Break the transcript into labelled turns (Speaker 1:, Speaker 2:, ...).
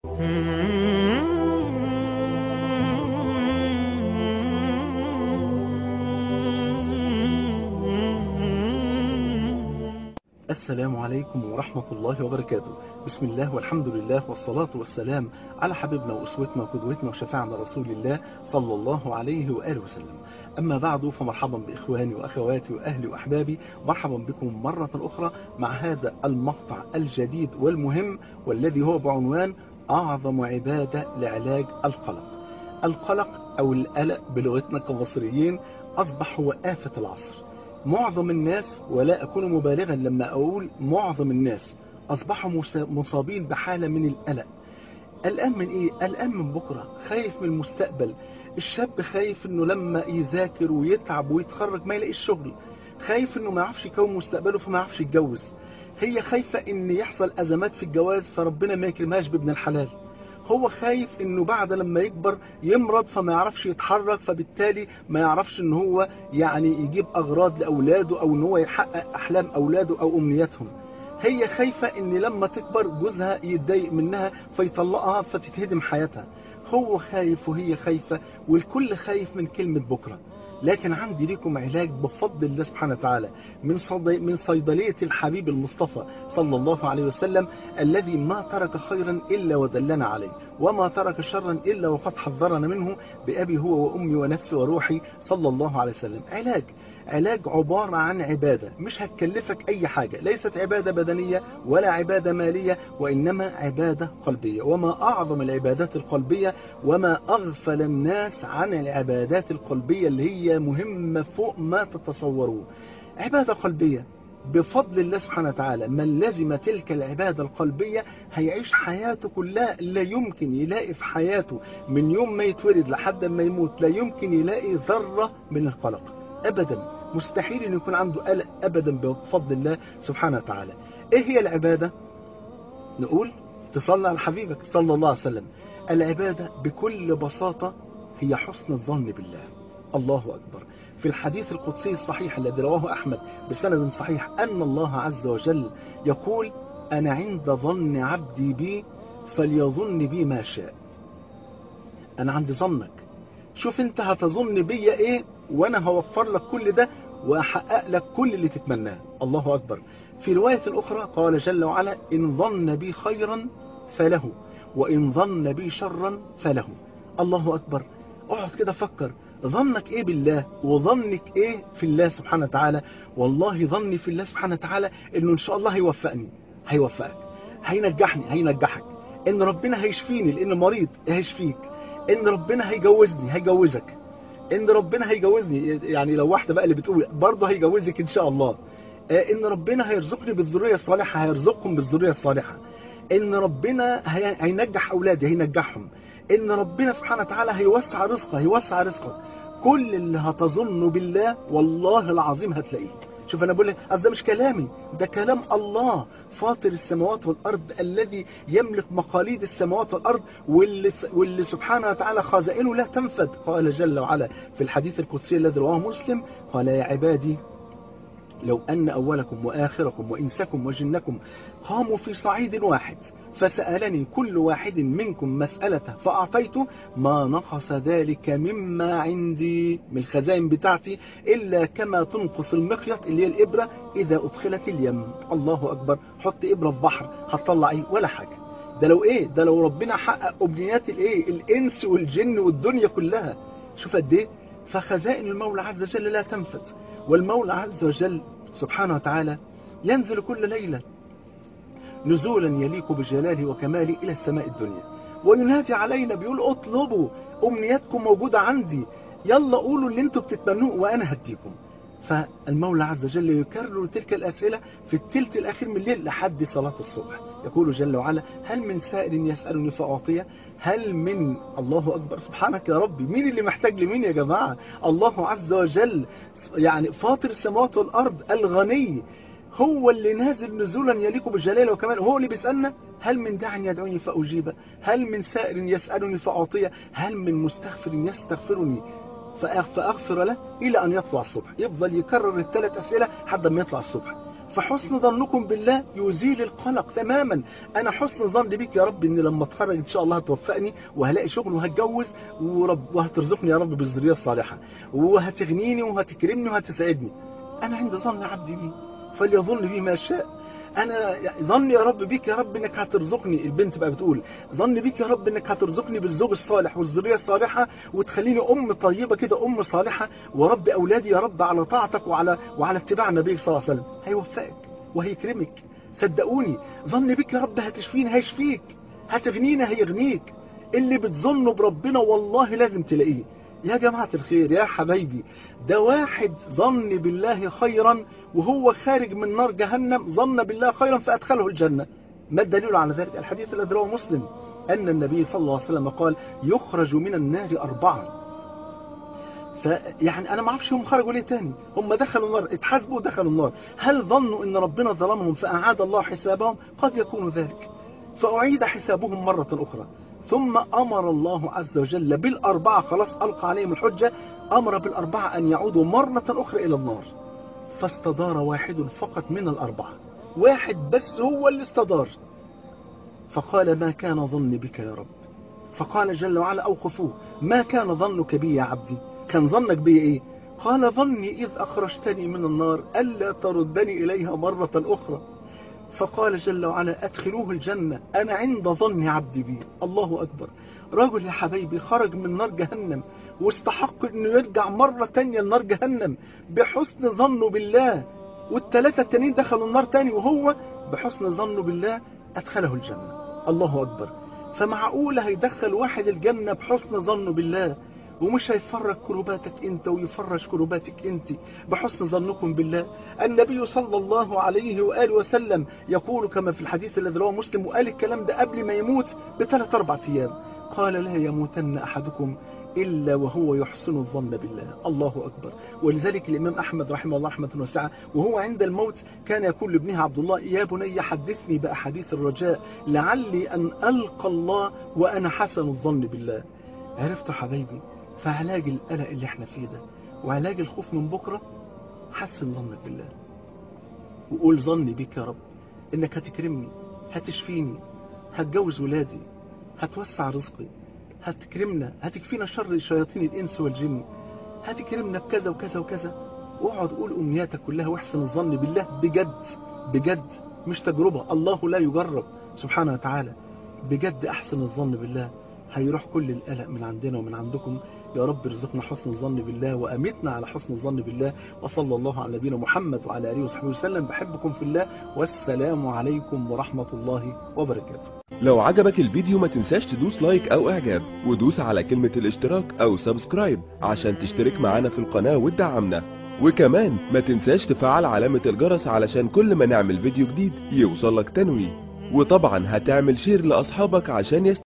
Speaker 1: السلام عليكم ورحمة الله وبركاته بسم الله والحمد لله والصلاة والسلام على حبيبنا وأسوتنا وقدوتنا وشفاعنا رسول الله صلى الله عليه وآله وسلم أما بعد فمرحبا بإخواني وأخواتي وأهلي وأحبابي مرحبا بكم مرة أخرى مع هذا المقطع الجديد والمهم والذي هو بعنوان أعظم عبادة لعلاج القلق القلق أو القلق بلغتنا كمصريين أصبح هو آفة العصر معظم الناس ولا أكون مبالغا لما أقول معظم الناس أصبحوا مصابين بحالة من القلق قلقان من إيه؟ قلقان من بكرة خايف من المستقبل الشاب خايف إنه لما يذاكر ويتعب ويتخرج ما يلاقيش شغل خايف إنه ما يعرفش يكون مستقبله فما يعرفش يتجوز هي خايفة إن يحصل أزمات في الجواز فربنا ما يكرمهاش بابن الحلال هو خايف انه بعد لما يكبر يمرض فما يعرفش يتحرك فبالتالي ما يعرفش ان هو يعني يجيب اغراض لاولاده او ان هو يحقق احلام اولاده او امنياتهم هي خايفة ان لما تكبر جوزها يتضايق منها فيطلقها فتتهدم حياتها هو خايف وهي خايفة والكل خايف من كلمة بكرة لكن عندي لكم علاج بفضل الله سبحانه وتعالى من من صيدلية الحبيب المصطفى صلى الله عليه وسلم الذي ما ترك خيرا إلا ودلنا عليه وما ترك شرا إلا وقد حذرنا منه بأبي هو وأمي ونفسي وروحي صلى الله عليه وسلم علاج علاج عبارة عن عبادة مش هتكلفك أي حاجة ليست عبادة بدنية ولا عبادة مالية وإنما عبادة قلبية وما أعظم العبادات القلبية وما أغفل الناس عن العبادات القلبية اللي هي مهمة فوق ما تتصورون عبادة قلبية بفضل الله سبحانه وتعالى من لزم تلك العبادة القلبية هيعيش حياته كلها لا يمكن يلاقي في حياته من يوم ما يتولد لحد ما يموت لا يمكن يلاقي ذرة من القلق أبدا مستحيل أن يكون عنده قلق أبدا بفضل الله سبحانه وتعالى إيه هي العبادة نقول تصلى على حبيبك صلى الله عليه وسلم العبادة بكل بساطة هي حسن الظن بالله الله أكبر في الحديث القدسي الصحيح الذي رواه أحمد بسند صحيح أن الله عز وجل يقول أنا عند ظن عبدي بي فليظن بي ما شاء أنا عند ظنك شوف انت هتظن بيا ايه وانا هوفر لك كل ده واحقق لك كل اللي تتمناه الله اكبر في رواية اخرى قال جل وعلا ان ظن بي خيرا فله وان ظن بي شرا فله الله اكبر اقعد كده فكر ظنك ايه بالله وظنك ايه في الله سبحانه وتعالى والله ظني في الله سبحانه وتعالى انه ان شاء الله هيوفقني هيوفقك هينجحني هينجحك ان ربنا هيشفيني لان مريض هيشفيك ان ربنا هيجوزني هيجوزك ان ربنا هيجوزني يعني لو واحدة بقى اللي بتقول برضه هيجوزك ان شاء الله ان ربنا هيرزقني بالذرية الصالحة هيرزقكم بالذرية الصالحة ان ربنا هينجح اولادي هينجحهم ان ربنا سبحانه وتعالى هيوسع رزقه هيوسع رزقك كل اللي هتظنه بالله والله العظيم هتلاقيه شوف انا بقول لك ده مش كلامي ده كلام الله فاطر السماوات والارض الذي يملك مقاليد السماوات والارض واللي, واللي سبحانه وتعالى خزائنه لا تنفد قال جل وعلا في الحديث القدسي الذي رواه مسلم قال يا عبادي لو أن أولكم وآخركم وإنسكم وجنكم قاموا في صعيد واحد فسألني كل واحد منكم مسألة فأعطيته ما نقص ذلك مما عندي من الخزائن بتاعتي إلا كما تنقص المخيط اللي هي الإبرة إذا أدخلت اليم الله أكبر حط إبرة في بحر هتطلع إيه ولا حاجة ده لو إيه ده لو ربنا حقق أمنيات الإيه الإنس والجن والدنيا كلها شوف قد إيه فخزائن المولى عز وجل لا تنفد والمولى عز وجل سبحانه وتعالى ينزل كل ليلة نزولا يليق بجلاله وكماله إلى السماء الدنيا وينادي علينا بيقول اطلبوا أمنياتكم موجودة عندي يلا قولوا اللي انتوا بتتمنوه وأنا هديكم فالمولى عز وجل يكرر تلك الأسئلة في التلت الأخير من الليل لحد صلاة الصبح يقول جل وعلا هل من سائل يسألني فأعطيه هل من الله أكبر سبحانك يا ربي مين اللي محتاج لمين يا جماعة الله عز وجل يعني فاطر السماوات والأرض الغني هو اللي نازل نزولا يليق بالجلال وكمال هو اللي بيسألنا هل من داع يدعوني فأجيب هل من سائل يسألني فأعطيه هل من مستغفر يستغفرني فأغفر له إلى أن يطلع الصبح يفضل يكرر الثلاث أسئلة حتى ما يطلع الصبح فحسن ظنكم بالله يزيل القلق تماما انا حسن ظن بيك يا رب ان لما اتخرج ان شاء الله هتوفقني وهلاقي شغل وهتجوز ورب وهترزقني يا رب بالذريه الصالحه وهتغنيني وهتكرمني وهتسعدني انا عند ظن عبدي بي فليظن بي ما شاء انا ظن يا رب بيك يا رب انك هترزقني البنت بقى بتقول ظن بيك يا رب انك هترزقني بالزوج الصالح والذريه الصالحه وتخليني ام طيبه كده ام صالحه ورب اولادي يا رب على طاعتك وعلى وعلى اتباع النبي صلى الله عليه وسلم هيوفقك وهيكرمك صدقوني ظن بيك يا رب هتشفيني هيشفيك هتغنينا هيغنيك اللي بتظنه بربنا والله لازم تلاقيه يا جماعة الخير يا حبايبي ده واحد ظن بالله خيرا وهو خارج من نار جهنم ظن بالله خيرا فأدخله الجنة ما الدليل على ذلك الحديث الذي رواه مسلم أن النبي صلى الله عليه وسلم قال يخرج من النار أربعة فيعني أنا ما اعرفش هم خرجوا ليه تاني هم دخلوا النار اتحاسبوا ودخلوا النار هل ظنوا أن ربنا ظلمهم فأعاد الله حسابهم قد يكون ذلك فأعيد حسابهم مرة أخرى ثم أمر الله عز وجل بالأربعة خلاص ألقى عليهم الحجة أمر بالأربعة أن يعودوا مرة أخرى إلى النار فاستدار واحد فقط من الأربعة واحد بس هو اللي استدار فقال ما كان ظني بك يا رب فقال جل وعلا أوقفوه ما كان ظنك بي يا عبدي كان ظنك بي إيه قال ظني إذ أخرجتني من النار ألا تردني إليها مرة أخرى فقال جل وعلا أدخلوه الجنة أنا عند ظن عبدي بي الله أكبر رجل يا حبيبي خرج من نار جهنم واستحق أنه يرجع مرة تانية لنار جهنم بحسن ظنه بالله والثلاثة التانيين دخلوا النار تاني وهو بحسن ظنه بالله أدخله الجنة الله أكبر فمعقولة هيدخل واحد الجنة بحسن ظنه بالله ومش هيفرج كرباتك انت ويفرج كرباتك انت بحسن ظنكم بالله النبي صلى الله عليه وآله وسلم يقول كما في الحديث الذي رواه مسلم وقال الكلام ده قبل ما يموت بثلاث أربع أيام قال لا يموتن أحدكم إلا وهو يحسن الظن بالله الله أكبر ولذلك الإمام أحمد رحمه الله رحمة واسعة وهو عند الموت كان يقول لابنه عبد الله يا بني حدثني بأحاديث الرجاء لعلي أن ألقى الله وأنا حسن الظن بالله عرفت حبيبي فعلاج القلق اللي احنا فيه ده وعلاج الخوف من بكرة حسن ظنك بالله وقول ظني بيك يا رب انك هتكرمني هتشفيني هتجوز ولادي هتوسع رزقي هتكرمنا هتكفينا شر شياطين الانس والجن هتكرمنا بكذا وكذا وكذا واقعد قول امنياتك كلها واحسن الظن بالله بجد بجد مش تجربة الله لا يجرب سبحانه وتعالى بجد احسن الظن بالله هيروح كل القلق من عندنا ومن عندكم يا رب ارزقنا حسن الظن بالله وأمتنا على حسن الظن بالله وصلى الله على نبينا محمد وعلى آله وصحبه وسلم بحبكم في الله والسلام عليكم ورحمة الله وبركاته
Speaker 2: لو عجبك الفيديو ما تنساش تدوس لايك او اعجاب ودوس على كلمة الاشتراك او سبسكرايب عشان تشترك معانا في القناة وتدعمنا وكمان ما تنساش تفعل علامة الجرس علشان كل ما نعمل فيديو جديد يوصلك تنويه وطبعا هتعمل شير لأصحابك عشان يست...